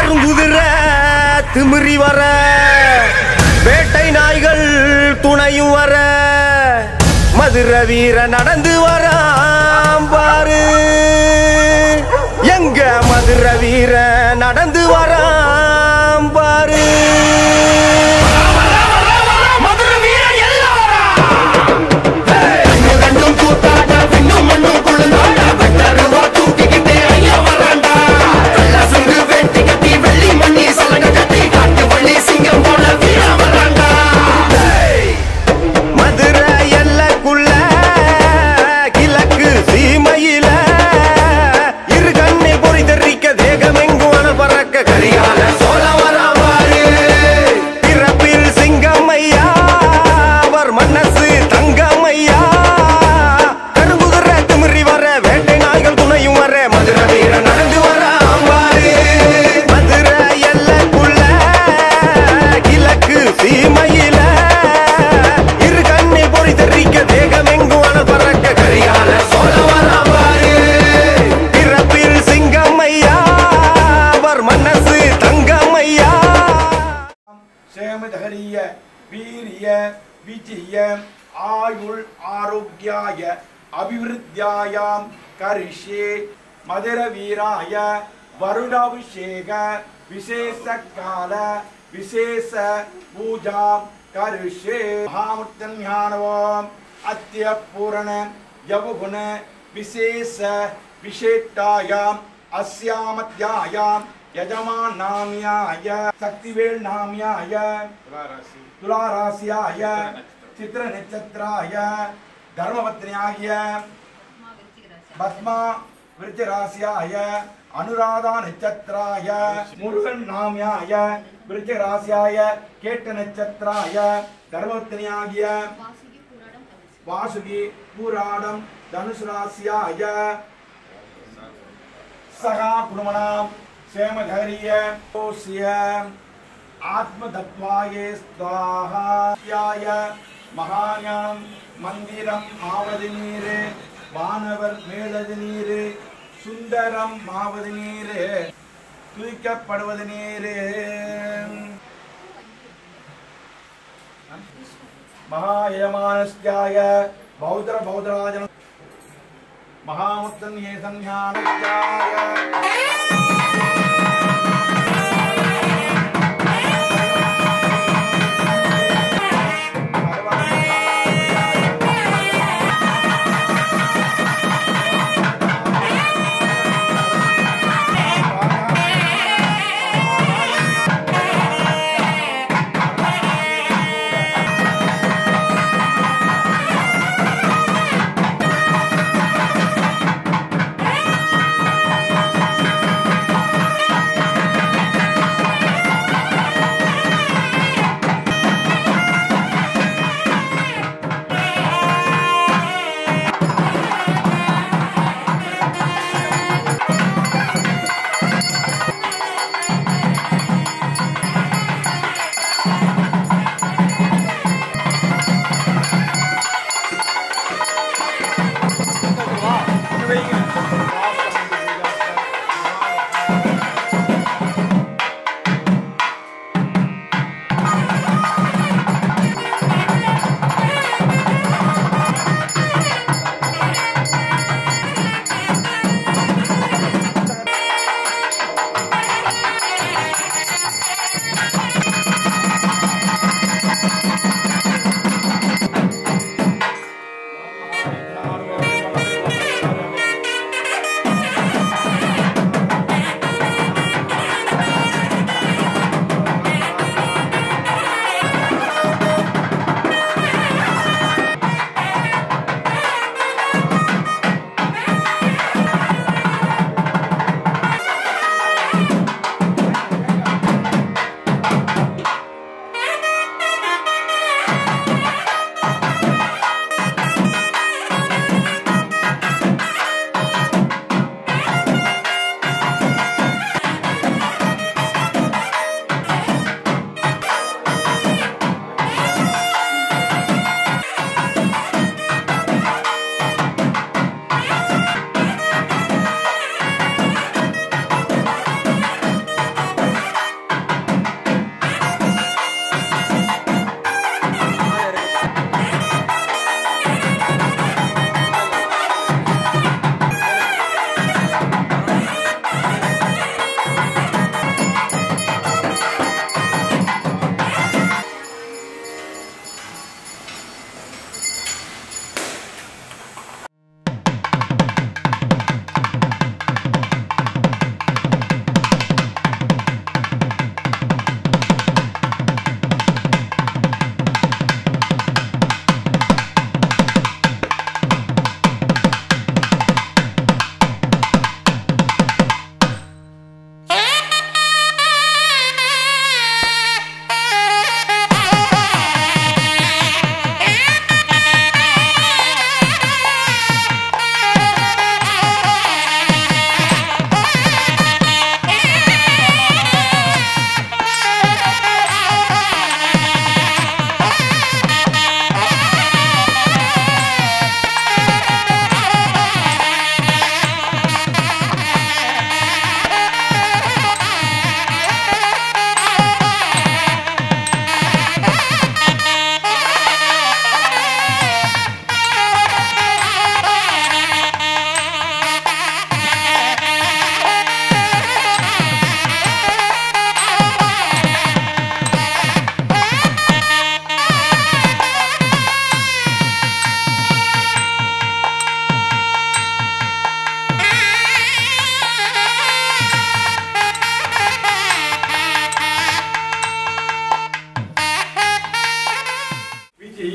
கருங்குதிர திமிரி வர வேட்டை நாய்கள் துணையும் வர மதுர வீர நடந்து வராம் பாரு எங்க மதுர வீர நடந்து வராம் பாரு மதுர வீர ரெண்டும் கூத்தாட விண்ணும் மண்ணும் குழுந்தாட வெட்டருவா தூக்கிக்கிட்டே ஐயா வராண்டா வெள்ளசுங்கு வெட்டி கட்டி வெள்ளி மண்ணி சலங்க கட்டி காட்டு வள்ளி சிங்கம் போல வீரா வராண்டா மதுர எல்லைக்குள்ள கிழக்கு சீமையில இரு கண்ணை பொறி தெரிக்க தேகமெங்கும் அனல் பறக்க கரிகால சோழ வராவாரு பிறப்பில் சிங்கம்மையா அவர் மனசு தங்கம்மையா கருங்குதிர திமிரி வர வேட்டை நாய்கள் துணையும் வர மதுர வீர நடந்து வர ஆம்பாரு மதுர எல்லைக்குள்ள கிழக்கு சீமையில இரு கண்ணை பொறி தெரிக்க தேகமெங்கும் அனல் பறக்க கரிகால சோழ வராவாரு பிறப்பில் சிங்கம்மையா அவர் மனசு தங்கம்மையா சேமதகரிய வீரிய விஜய ஆயுள் ஆரோக்கியாய அபிவிருத்தியாயாம் கரிஷே மதுர வீராய வருடாபிஷேக விசேஷ கால விசேஷ பூஜாம் கரிஷே மகாமுத்தன் ஞானவாம் அத்திய பூரண யவுகுண விசேஷ விசேட்டாயாம் அஸ்யாமத்யாயாம் யஜமானாமியாய சக்திவேல் நாமியாய துளாராசியாய சித்திர நட்சத்திராய தர்மபத்னியாகிய பத்மா விருச்சிராசியாய அனுராதா நட்சத்திராய முருகன் நாமியாய விருச்சிராசியாய கேட்ட நட்சத்திராய தர்மபத்னியாகிய வாசுகி பூராடம் தனுசு ராசியாய சகா குடும்பனாம் சேமதரிய ஓசிய ஆத்மதத்வாயே ஸ்வாஹாய மகாஞானம் மந்திரம் மாவது நீரு வானவர் மேலது நீரு சுந்தரம் மாவது நீரு துதிக்கப்படுவது நீரு மகாயமானஸ்யாய பௌத்திர பௌத்தராஜன மகாமுத்தன் ஏசன்யானஸ்யாய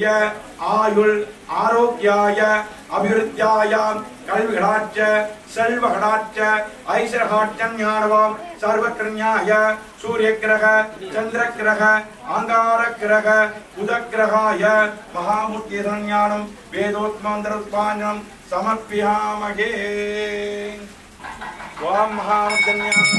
ஐஸ்வர்ய ஆயுள் ஆரோக்கியாய அபிவிருத்தியாயாம் கல்விகளாச்ச செல்வகளாச்ச ஐஸ்வரகாட்சம் ஞானவாம் சர்வகிருஞாய சூரிய கிரக சந்திர கிரக ஆங்கார கிரக புத கிரகாய மகாமூர்த்தி ஞானம் வேதோத்மாந்திரோத்பானம் சமர்ப்பியாமகே ஓம் மகாமூர்த்தி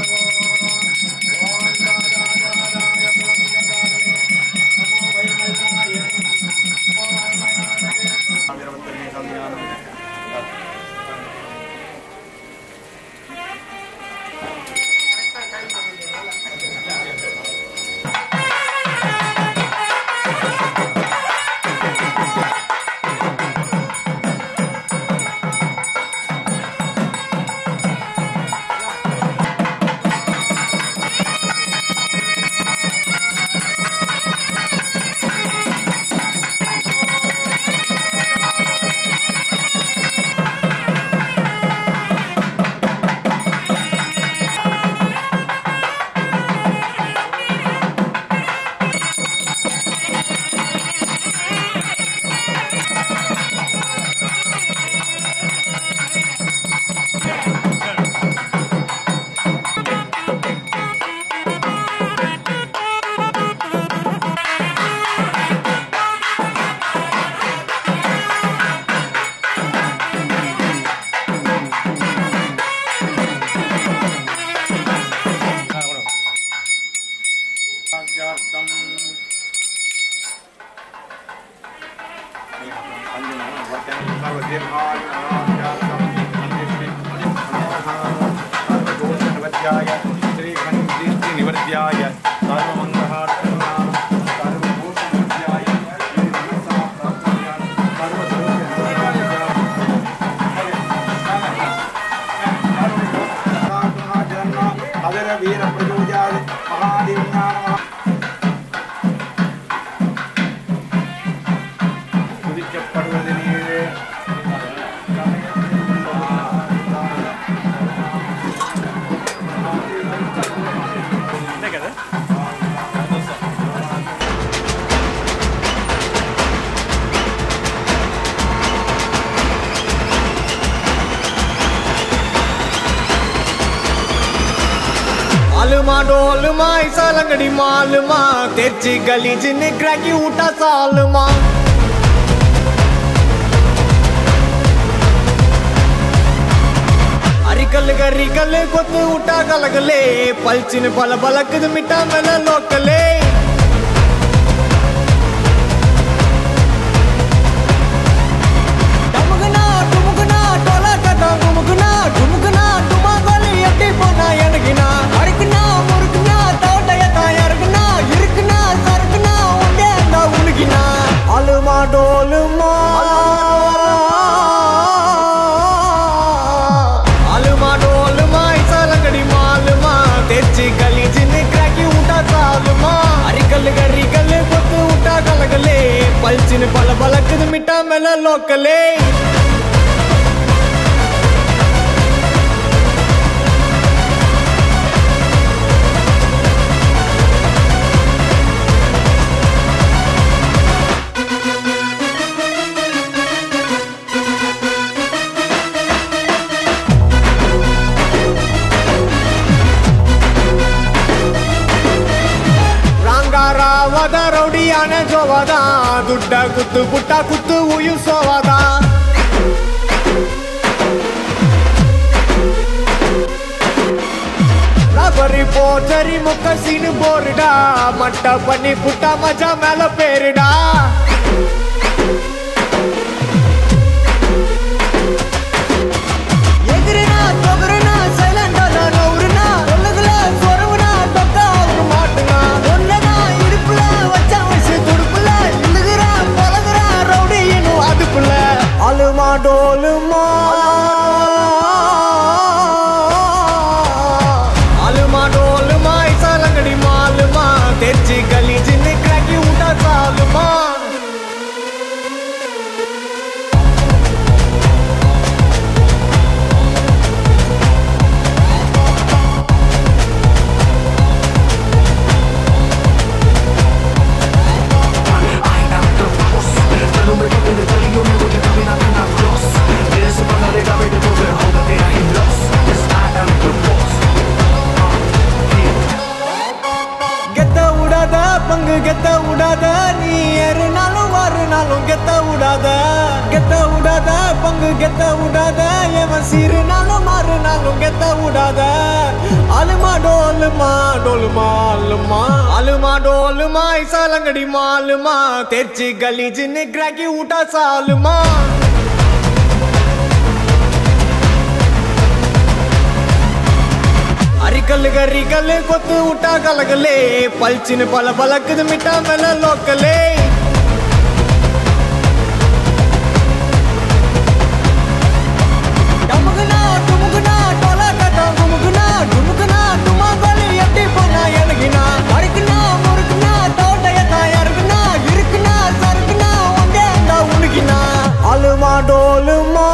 நிவர்த்தியாய சர்வமங்களார்த்தனாம் சர்வபூஷணாய மனசா பிராப்தியாம் சர்வதோஷ அதர வீர பிரஜோஜாய மகாதேவஞான துதிக்கப்படுவது நீரே आलमा डोलमा ऐसा लंगड़ी मालमा तेची गली जिन्हें क्रैकी उठा सालमा అరికల్ గరికల్ కొత్త ఉటా కలగలే పల్చిన బల బలకది మిఠా మెల లోకలే டமுகுனா டுமுகுனா டொலா டடா குமுகுனா டுமுகுனா டுமா கோலி எட்டி போனா எனக்குனா அறுக்குனா முறுக்குனா தோட்டையத்தா இறக்குனா இருக்குனா சறுக்குனா உண்டே அந்த உனக்கினா அலுமா டோலுமா அலுமா டோலுமா இசாலங்கடி மாலுமா తెచ్చి గలీజిని క్రాకి ఉంటా చాలుమా అరికల్ గరికల్ కొత్తు ఉంటా కలగలే పల్చిన పల బలకది మిఠా మెల లోకలే ರಂಗಾರಾವದ ರೌಡಿಯಾನ ಜೋವದ ದುಡ್ಡ ಕುತ್ತು ಪುಟ್ಟ ಕುತ್ತು ಉಯಿಸೋವದ ரபரி போச்சரி முக்க சீனு போருடா மட்ட பண்ணி புட்டா மஜா மேல பேருடா எதிரினா தொகுருனா சைலண்டா நவுருனா ஒல்லுகுல சொருவுனா தொக்கா ஒரு மாட்டுனா ஒன்னதா இடுப்புல வச்சா வச்சு துடுப்புல இழுகுறா பழகுறா ரவுடி இன்னும் அதுக்குள்ள அலுமா டோலுமா அலுமா டோலுமா இசாலங்கடி மாலுமா తెచ్చి గలీజిని క్రాకి ఉంటా చాలుమా பங்கு கெத்த விடாத நீ ஏறுனாலும் வருனாலும் கெத்த விடாத கெத்த விடாத பங்கு கெத்த விடாத எவன் சீருனாலும் மாறுனாலும் கெத்த விடாத அலுமா டோலுமா டோலுமா அலுமா அலுமா டோலுமா இசாலங்கடி மாலுமா தெர்ச்சி கலீஜின்னு கிராக்கி விட்டா சாலுமா அரிக்கல்லு கரிக்கல்லு கொத்து விட்டா கலகலே பல்ச்சின்னு பல பலக்குது மிட்டா மேல லோக்கலே டமுகுனா, டுமுகுனா, டொலா கட்டா குமுகுனா, டுமுகுனா, டுமாங்கோலி எப்படி போனா எனக்குனா? அறுக்குனா, முறுக்குனா, தோட்டையத்தா யாருக்குனா? இருக்குனா, சறுக்குனா, ஒண்டே அண்டா உனக்குனா? அலுமா டோலுமா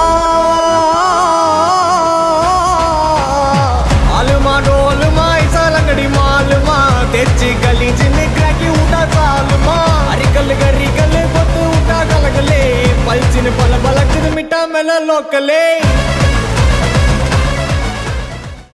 அலுமா டோலுமா இசாலங்கடி மாலுமா தெச்சி கலீஜின்னு கிராக்கி விட்டா சாலுமா அரிக்கல்லு கரிக்கல்லு கொத்து விட்டா கலகலே பல்ச்சின்னு பல பலக்குது மிட்டா மேல லோக்கலே